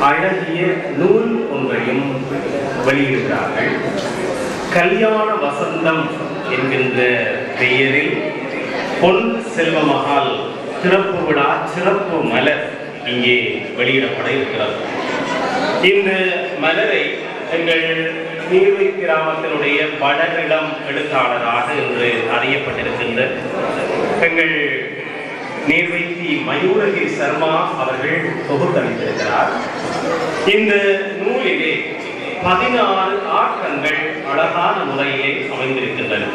அழகிய நூல் ஒன்றையும் வெளியிடுகிறார்கள் கல்யாண வசந்தம் என்கின்ற பெயரில் பொன் செல்வமகால் திறப்பு விழா சிறப்பு மலர் இங்கே வெளியிடப்பட இருக்கிறது இந்த மலரை எங்கள் நீர்வை கிராமத்தினுடைய வடநிலம் எழுத்தாளராக இன்று அறியப்பட்டிருக்கின்ற எங்கள் நீர்வைத்தி மயூரகிரி சர்மா அவர்கள் தொகுத்தளித்திருக்கிறார் இந்த நூலிலே பதினாறு ஆக்கங்கள் அழகான முறையிலே அமைந்திருக்கின்றன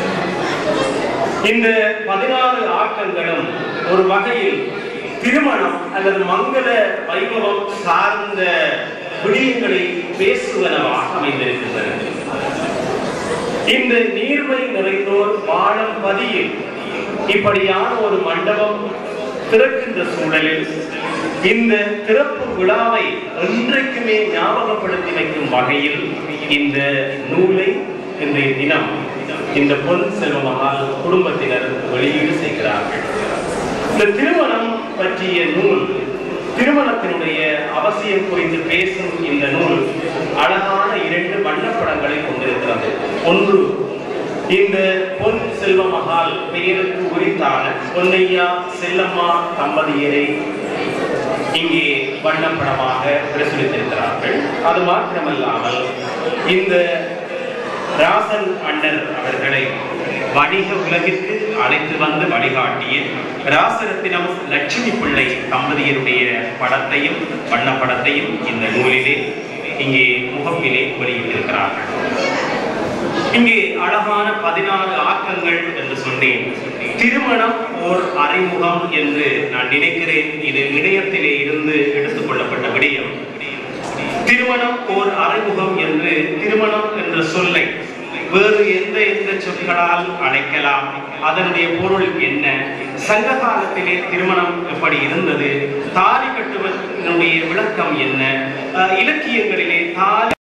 இந்த பதினாறு ஆக்கங்களும் ஒரு வகையில் திருமணம் அல்லது மங்கள வைபவம் சார்ந்த விடயங்களை பேசுவனவாக அமைந்திருக்கின்றன இந்த நீர்மை நிறைந்தோர் வாழும் பதியில் இப்படியான ஒரு மண்டபம் திறக்கின்ற சூழலில் இந்த திறப்பு விழாவை என்றைக்குமே ஞாபகப்படுத்தி வைக்கும் வகையில் இந்த நூலை இன்றைய தினம் இந்த பொன் செல்வமகால் குடும்பத்தினர் வெளியீடு செய்கிறார்கள் இந்த திருமணம் பற்றிய நூல் திருமணத்தினுடைய அவசியம் குறித்து பேசும் இந்த நூல் அழகான இரண்டு வண்ணப்படங்களை கொண்டிருக்கிறது ஒன்று இந்த பொன் செல்வமகால் பெயருக்கு உரித்தான பொன்னையா செல்லம்மா தம்பதியரை இங்கே வண்ணப்படமாக பிரசுரித்திருக்கிறார்கள் அது மாத்திரமல்லாமல் இந்த ராசன் அண்ணர் அவர்களை வணிக உலகிற்கு அழைத்து வந்து வழிகாட்டிய ராசரத்தினம் லட்சுமி பிள்ளை தம்பதியருடைய படத்தையும் வண்ணப்படத்தையும் இந்த நூலிலே இங்கே முகப்பிலே வெளியிட்டிருக்கிறார்கள் இங்கே அழகான பதினாறு ஆக்கங்கள் என்று சொன்னேன் திருமணம் ஓர் அறிமுகம் என்று நான் நினைக்கிறேன் இது இணையத்திலே இருந்து எடுத்துக்கொள்ளப்பட்ட விடயம் திருமணம் ஓர் அறிமுகம் என்று திருமணம் என்ற சொல்லை வேறு எந்த எந்த சொற்களால் அழைக்கலாம் அதனுடைய பொருள் என்ன சங்க காலத்திலே திருமணம் எப்படி இருந்தது தாலி கட்டுவதனுடைய விளக்கம் என்ன அஹ் இலக்கியங்களிலே தாலி